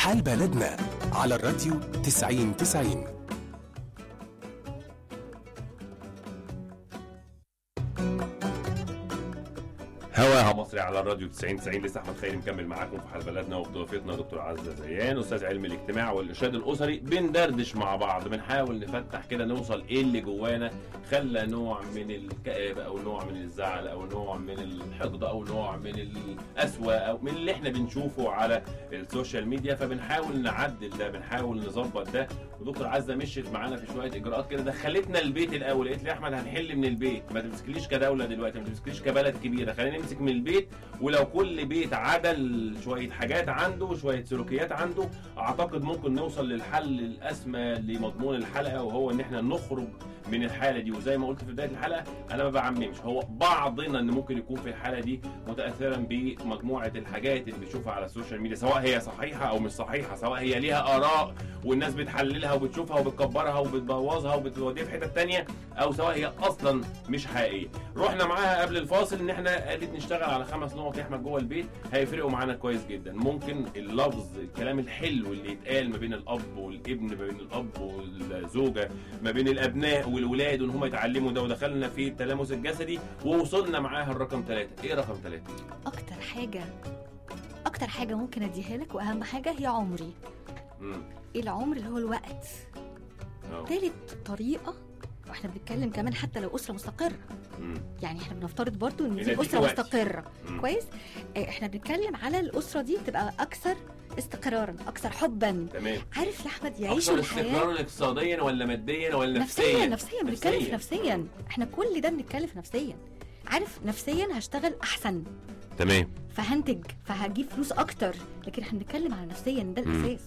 حال بلدنا على الراديو 90 90 هواها مصري على الراديو 90 90 لسه احمد خيري مكمل معاكم في حال بلدنا وبضيفتنا دكتور عزه زيان استاذ علم الاجتماع والارشاد الاسري بندردش مع بعض بنحاول نفتح كده نوصل ايه اللي جوانا خلى نوع من الكآبه او نوع من الزعل او نوع من الحقد او نوع من القسوه او من اللي احنا بنشوفه على السوشيال ميديا فبنحاول نعدل ده بنحاول نظبط ده ودكتور عزه مشيت معانا في شويه اجراءات كده دخلتنا البيت الاول قالت لي يا احمد هنحل من البيت ما تمسكليش كدوله دلوقتي ما تمسكليش كبلد كبيره خلينا نمسك من البيت ولو كل بيت عدل شويه حاجات عنده شويه سلوكيات عنده اعتقد ممكن نوصل للحل الاسمى لمضمون الحلقه وهو ان احنا نخرج من الحاله دي وزي ما قلت في بدايه الحلقه انا ما بعممش هو بعضنا ان ممكن يكون في الحاله دي متاثرا بمجموعه الحاجات اللي بيشوفها على السوشيال ميديا سواء هي صحيحه او مش صحيحه سواء هي ليها اراء والناس بتحللها وبتشوفها وبتكبرها وبتبوظها وبتوديها في حته تانية او سواء هي اصلا مش حقيقيه رحنا معاها قبل الفاصل ان احنا قالت نشتغل على خمس نقط يا احمد جوه البيت هيفرقوا معانا كويس جدا ممكن اللفظ الكلام الحلو اللي يتقال ما بين الاب والابن ما بين الاب والزوجه ما بين الابناء والولاد وان هم يتعلموا ده ودخلنا في التلامس الجسدي ووصلنا معاها الرقم ثلاثة ايه رقم ثلاثة اكتر حاجه اكتر حاجه ممكن اديها لك واهم حاجه هي عمري امم العمر اللي هو الوقت أهو. تالت طريقه واحنا بنتكلم كمان حتى لو اسره مستقره مم. يعني احنا بنفترض برضو ان إن دي دي اسره وقت. مستقره مم. كويس آه، احنا بنتكلم على الاسره دي تبقى اكثر استقرارا اكثر حبا تمام عارف يا احمد يعيشوا اكثر الحياه استقرارا اقتصاديا ولا ماديا ولا نفسيا نفسيا نفسيا بنتكلم في نفسيا احنا كل ده بنتكلم في نفسيا عارف نفسيا هشتغل احسن تمام فهنتج فهجيب فلوس اكتر لكن احنا بنتكلم على نفسيا ده مم. الاساس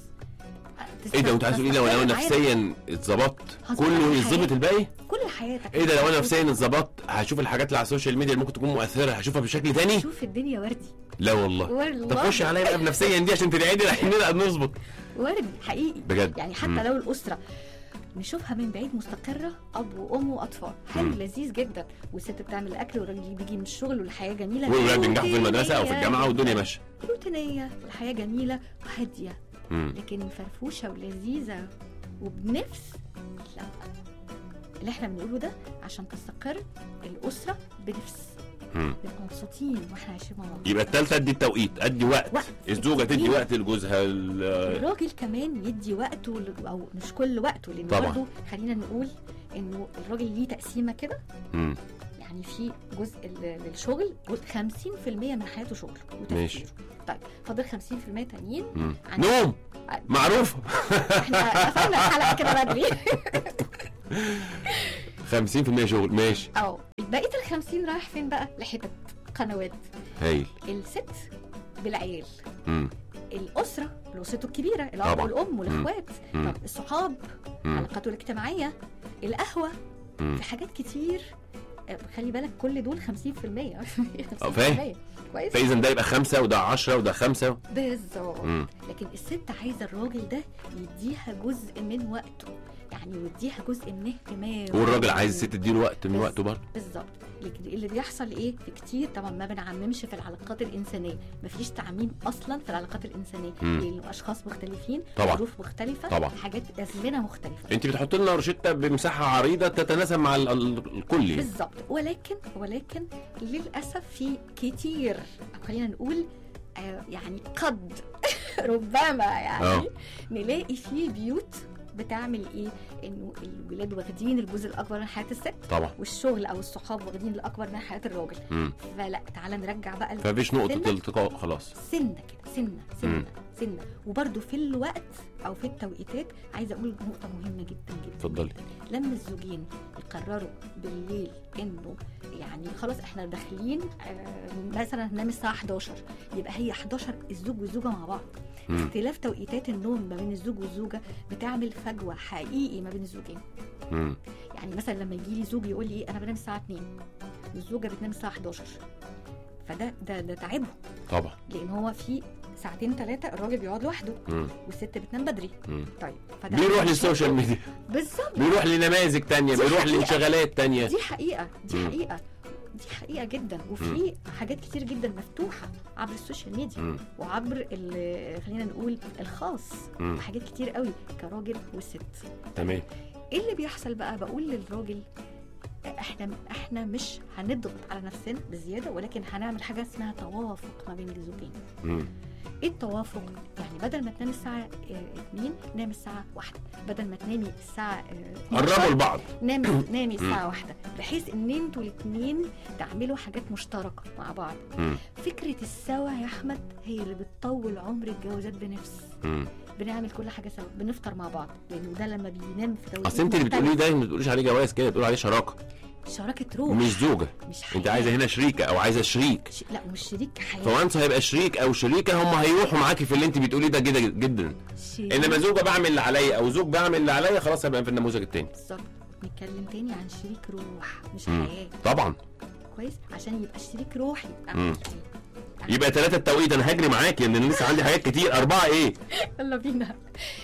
ايه ده وانت عايز تقول ايه لو انا تستقر معايا نفسيا اتظبطت هظبط كله الحياة. يتظبط الباقي كل حياتك ايه ده لو انا نفسيا اتظبطت هشوف الحاجات اللي على السوشيال ميديا اللي ممكن تكون مؤثره هشوفها بشكل تاني شوف الدنيا وردي لا والله طب والله خش عليا بقى بنفسيا دي عشان تدعي لي عشان نقدر نظبط وردي حقيقي بجد يعني حتى مم. لو الاسره نشوفها من بعيد مستقره اب وام واطفال حلو مم. لذيذ جدا والست بتعمل الاكل والراجل بيجي من الشغل والحياه جميله والولاد بينجحوا في المدرسه او في روتينية الجامعه والدنيا جداً. ماشيه روتينيه والحياه جميله وهاديه مم. لكن فرفوشه ولذيذه وبنفس لا اللي احنا بنقوله ده عشان تستقر الاسره بنفس مم. نبقى مبسوطين واحنا عايشين مع بعض يبقى التالتة ادي التوقيت ادي وقت وقت. الزوجه تدي كتير. وقت لجوزها ال- الراجل كمان يدي وقته ل- او مش كل وقته لان طبعا. برضه خلينا نقول انه الراجل ليه تقسيمه كده مم. يعني في جزء ال- للشغل جزء 50% من حياته شغل ماشي. وتفكير طيب فاضل 50% تانيين مم. عن- نوم معروفه احنا قفلنا الحلقه كده بدري 50% شغل ماشي اه بقيه ال 50 رايح فين بقى؟ لحتت قنوات هايل الست بالعيال مم. الاسره اسرته الكبيره الاب طبعا. والام والاخوات مم. طب الصحاب مم. علاقاته الاجتماعيه القهوه مم. في حاجات كتير آه، خلي بالك كل دول 50% 50% اه، فاهم. كويس فاذا ده يبقى خمسه وده 10 وده خمسه بالظبط مم. لكن الست عايزه الراجل ده يديها جزء من وقته يعني يديها جزء من اهتمامه والراجل عايز الست تديله وقت من بس- وقته برضه بالظبط لكن اللي بيحصل ايه في كتير طبعا ما بنعممش في العلاقات الانسانيه مفيش تعميم اصلا في العلاقات الانسانيه مم. لانه اشخاص مختلفين طبعا. ظروف مختلفه طبعا. حاجات ازمنه مختلفه انت بتحط لنا روشته بمساحه عريضه تتناسب مع ال- ال- الكل يعني. بالظبط ولكن ولكن للاسف في كتير أو خلينا نقول آه، يعني قد ربما يعني اه. نلاقي في بيوت بتعمل ايه انه الولاد واخدين الجزء الاكبر من حياه الست طبعا والشغل او الصحاب واخدين الاكبر من حياه الراجل مم. فلا تعالى نرجع بقى فمفيش نقطه سنة. التقاء خلاص سنه كده سنه مم. سنه سنه وبرده في الوقت او في التوقيتات عايزه اقول نقطه مهمه جدا جدا اتفضلي لما الزوجين يقرروا بالليل انه يعني خلاص احنا داخلين آه، مثلا هننام الساعه 11 يبقى هي 11 الزوج والزوجه مع بعض مم. اختلاف توقيتات النوم ما بين الزوج والزوجه بتعمل فجوه حقيقي ما بين الزوجين مم. يعني مثلا لما يجي لي زوج يقول لي ايه انا بنام الساعه 2 والزوجه بتنام الساعه 11 فده ده ده تعبهم طبعا لان هو في ساعتين ثلاثه الراجل بيقعد لوحده مم. والست بتنام بدري مم. طيب فده بيروح للسوشيال ميديا بالظبط بيروح لنماذج تانية دي بيروح حقيقة. لانشغالات تانية دي حقيقه دي مم. حقيقه دي حقيقه جدا وفي حاجات كتير جدا مفتوحه عبر السوشيال ميديا مم. وعبر ال- خلينا نقول الخاص مم. حاجات كتير قوي كراجل وست تمام ايه اللي بيحصل بقى بقول للراجل احنا احنا مش هنضغط على نفسنا بزياده ولكن هنعمل حاجه اسمها توافق ما بين الزوجين مم. ايه التوافق يعني بدل ما تنام الساعه 2 نام الساعه 1 بدل ما تنامي الساعه آه، 12 قربوا لبعض نامي نامي الساعه 1 بحيث ان انتوا الاثنين تعملوا حاجات مشتركه مع بعض مم. فكره السوا يا احمد هي اللي بتطول عمر الجوازات بنفس مم. بنعمل كل حاجه سوا بنفطر مع بعض لانه ده لما بينام في توقيت اصل انت اللي مختلف. بتقوليه ده ما بتقوليش عليه جواز كده بتقول عليه شراكه شراكه روح مش زوجه مش حياة. انت عايزه هنا شريكه او عايزه شريك ش... لا مش شريك حياه فوانس هيبقى شريك او شريكه هم هيروحوا معاكي في اللي انت بتقوليه ده جدا جدا شريك انما زوجه بعمل اللي عليا او زوج بعمل اللي عليا خلاص هيبقى في النموذج التاني بالظبط نتكلم تاني عن شريك روح مش مم. حياه طبعا كويس عشان يبقى الشريك روحي يبقى مم. إيه؟ يبقى ثلاثة التوقيت انا هجري معاكي لان لسه عندي حاجات كتير اربعه ايه يلا بينا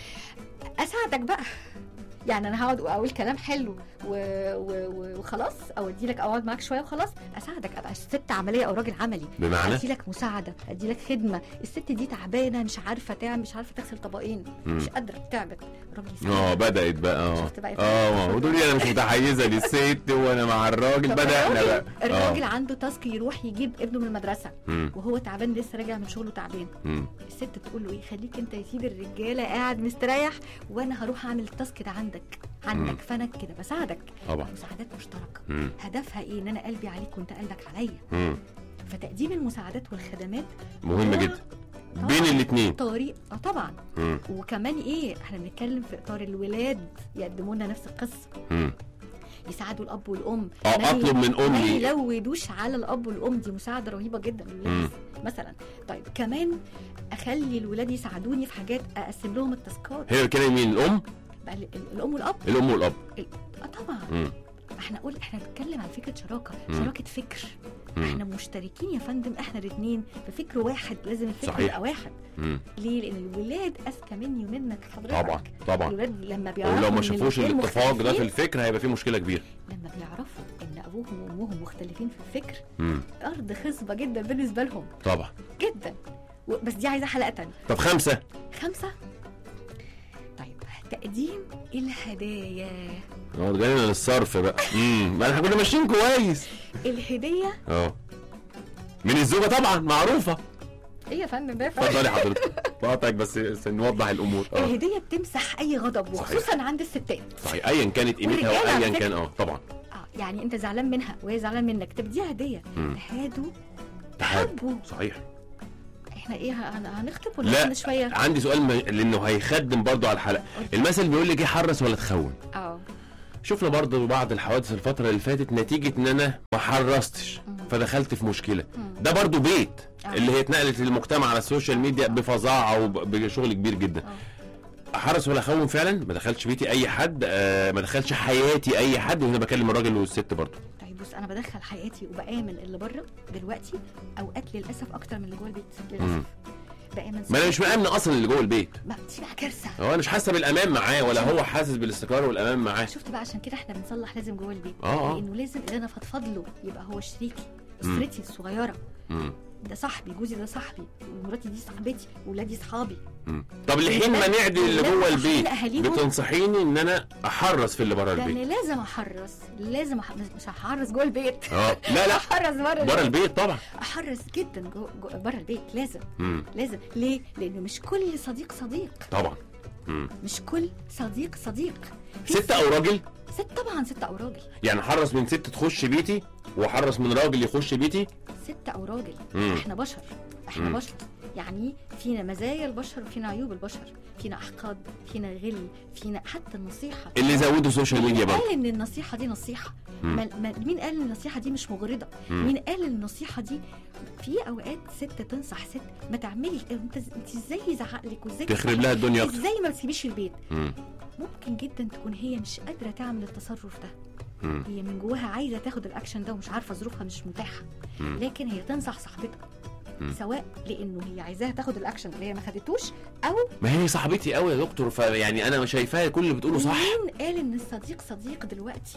اساعدك بقى يعني انا هقعد اقول كلام حلو و... و... و... وخلاص او ادي لك اقعد معاك شويه وخلاص اساعدك ابقى ست عمليه او راجل عملي بمعنى ادي لك مساعده ادي لك خدمه الست دي تعبانه مش عارفه تعمل مش عارفه تغسل طبقين مم. مش قادره تعبت الراجل اه يساعدك بدات بقى اه شفت بقى اه وتقولي انا مش متحيزه للست وانا مع الراجل طب بدانا بقى الراجل, الراجل اه عنده تاسك يروح يجيب ابنه من المدرسه مم. وهو تعبان لسه راجع من شغله تعبان مم. الست تقول له ايه خليك انت يا سيدي الرجاله قاعد مستريح وانا هروح اعمل التاسك ده عندك مم. عنك فانا كده بساعدك طبعا مساعدات مشتركه مم. هدفها ايه ان انا قلبي عليك وانت قلبك عليا مم. فتقديم المساعدات والخدمات مهم هو جدا بين الاثنين طريق اه طبعا وكمان ايه احنا بنتكلم في اطار الولاد يقدموا لنا نفس القصه يساعدوا الاب والام اه ما اطلب من ما امي يلودوش على الاب والام دي مساعده رهيبه جدا مم. للولاد مثلا طيب كمان اخلي الولاد يساعدوني في حاجات اقسم لهم التاسكات هي بتتكلم مين الام بقى ال- ال- الام والاب الام والاب اه طبعا مم. احنا قول احنا بنتكلم عن فكره شراكه مم. شراكه فكر مم. احنا مشتركين يا فندم احنا الاثنين في فكر واحد لازم الفكر صحيح. يبقى واحد مم. ليه لان الولاد اذكى مني ومنك حضرتك طبعا طبعا الولاد لما بيعرفوا ولو ما إن شافوش الاتنين الاتفاق ده في مختلفين، الفكر هيبقى في مشكله كبيره لما بيعرفوا ان ابوهم وامهم مختلفين في الفكر مم. ارض خصبه جدا بالنسبه لهم طبعا جدا و- بس دي عايزه حلقه تانية طب خمسه خمسه طيب تقديم الهدايا اه جاينا للصرف بقى امم ما احنا كنا ماشيين كويس الهديه اه من الزوجه طبعا معروفه ايه يا فندم ده اتفضلي حضرتك بقطعك بس بس نوضح الامور اه الهديه بتمسح اي غضب صحيح. وخصوصا عند الستات صحيح ايا كانت قيمتها والرجالة على وايا فكرة. كان اه طبعا اه يعني انت زعلان منها وهي زعلان منك طب دي هديه مم. تهادوا تحاب. تحبوا صحيح احنا ايه هن- هنخطب ولا لا. احنا شويه عندي سؤال م... لانه هيخدم برضو على الحلقه المثل بيقول لك ايه حرص ولا تخون اه شفنا برضو بعض الحوادث الفتره اللي فاتت نتيجه ان انا ما حرصتش فدخلت في مشكله مم. ده برضو بيت آه. اللي هي اتنقلت للمجتمع على السوشيال ميديا بفظاعه وبشغل كبير جدا اه حرص ولا خون فعلا ما دخلش بيتي اي حد آه ما دخلش حياتي اي حد وهنا بكلم الراجل والست برضو طيب بص انا بدخل حياتي وبامن اللي بره دلوقتي اوقات للاسف اكتر من اللي جوه البيت مم. للاسف بامن ما انا مش مأمن اصلا اللي جوه البيت ما دي بقى كارثه هو انا مش حاسه بالامان معاه ولا هو حاسس بالاستقرار والامان معاه شفت بقى عشان كده احنا بنصلح لازم جوه البيت اه اه لانه لازم اللي انا فضفض له يبقى هو شريكي مم. اسرتي الصغيره مم. ده صاحبي جوزي ده صاحبي ومراتي دي صاحبتي وولادي صحابي مم. طب لحين ما لا، نعدل اللي لا، جوه عشان البيت أهاليهم- بتنصحيني ان انا احرص في اللي بره ده البيت انا لازم احرص لازم أح... مش هحرص جوه البيت اه لا لا احرص بره بره البيت طبعا احرص جدا جو... جو... بره البيت لازم مم. لازم ليه لانه مش كل صديق صديق طبعا مم. مش كل صديق صديق في ست او راجل ست طبعا ست او راجل يعني حرص من ست تخش بيتي وحرص من راجل يخش بيتي ست او راجل مم. احنا بشر احنا مم. بشر يعني فينا مزايا البشر وفينا عيوب البشر فينا احقاد فينا غل فينا حتى النصيحه اللي زودوا السوشيال ميديا مين برضه قال ان النصيحه دي نصيحه مم. ما ما مين قال ان النصيحه دي مش مغرضه مم. مين قال ان النصيحه دي في اوقات ست تنصح ست ما تعملي انت انت ازاي يزعق لك وازاي تخرب لها الدنيا اكتر ازاي ما تسيبيش البيت مم. ممكن جدا تكون هي مش قادره تعمل التصرف ده مم. هي من جواها عايزه تاخد الاكشن ده ومش عارفه ظروفها مش متاحه مم. لكن هي تنصح صاحبتها مم. سواء لانه هي عايزاها تاخد الاكشن اللي هي ما خدتوش او ما هي صاحبتي قوي يا دكتور فيعني انا شايفاها كل اللي بتقوله صح مين قال ان الصديق صديق دلوقتي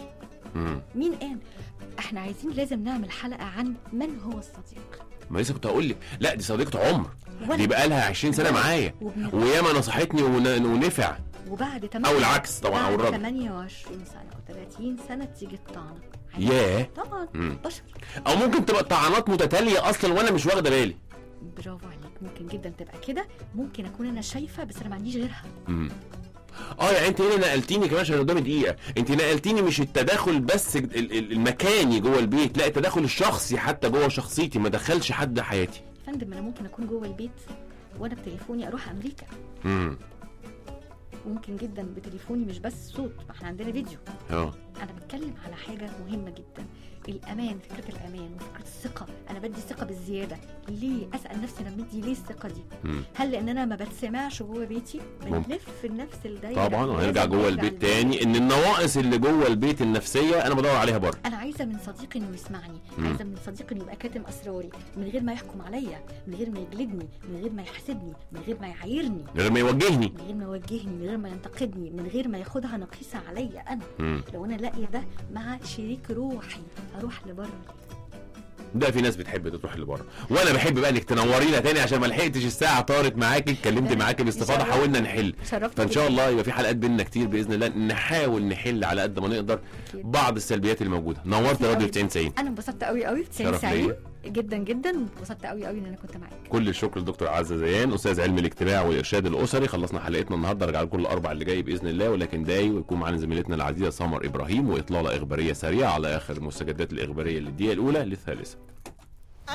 مم. مين قال احنا عايزين لازم نعمل حلقه عن من هو الصديق ما لسه كنت هقول لك لا دي صديقه عمر وأنا- دي بقى لها 20 سنه معايا وبن- وياما نصحتني ون- ونفع وبعد او العكس طبعا او بعد الرد 28 سنه او 30 سنه تيجي الطعنه ياه طبعا مم. بشر او ممكن تبقى طعنات متتاليه اصلا وانا مش واخده بالي برافو عليك ممكن جدا تبقى كده ممكن اكون انا شايفه بس انا ما عنديش غيرها مم. اه يعني انت هنا نقلتيني كمان عشان قدامي دقيقه انت نقلتيني مش التداخل بس ال- ال- المكاني جوه البيت لا التداخل الشخصي حتى جوه شخصيتي ما دخلش حد حياتي يا فندم انا ممكن اكون جوه البيت وانا بتليفوني اروح امريكا امم ممكن جدا بتليفوني مش بس صوت ما احنا عندنا فيديو اه انا بتكلم على حاجه مهمه جدا الامان فكره الامان وفكره الثقه انا بدي ثقه بالزياده ليه اسال نفسي انا مدي ليه الثقه دي مم. هل لان انا ما بتسمعش جوه بيتي ممكن. بنلف في نفس الدايره طبعا وهنرجع لازم جوه نرجع البيت للبيت. تاني ان النواقص اللي جوه البيت النفسيه انا بدور عليها بره انا عايزه من صديقي انه يسمعني مم. عايزه من صديقي انه يبقى كاتم اسراري من غير ما يحكم عليا من غير ما يجلدني من غير ما يحاسبني من غير ما يعايرني من غير ما يوجهني من غير ما يوجهني من غير ما ينتقدني من غير ما ياخدها نقيسه عليا انا مم. لو انا لاقيه ده مع شريك روحي هروح لبره ده في ناس بتحب تروح لبره وانا بحب بقى انك تنورينا تاني عشان ما لحقتش الساعه طارت معاكي اتكلمت معاكي باستفاضه شرفت. حاولنا نحل شرفت فان شاء جداً. الله يبقى في حلقات بينا كتير باذن الله نحاول نحل على قد ما نقدر أكيد. بعض السلبيات الموجوده نورت كتير راديو قوي. 90 90 انا انبسطت قوي قوي في 90 شرف 90 ليا. جدا جدا انبسطت قوي قوي ان انا كنت معاك كل الشكر للدكتور عزه زيان استاذ علم الاجتماع والارشاد الاسري خلصنا حلقتنا النهارده ارجع لكم الاربع اللي جاي باذن الله ولكن داي ويكون معانا زميلتنا العزيزه سمر ابراهيم واطلاله اخباريه سريعه على اخر المستجدات الاخباريه للدقيقه الاولى للثالثه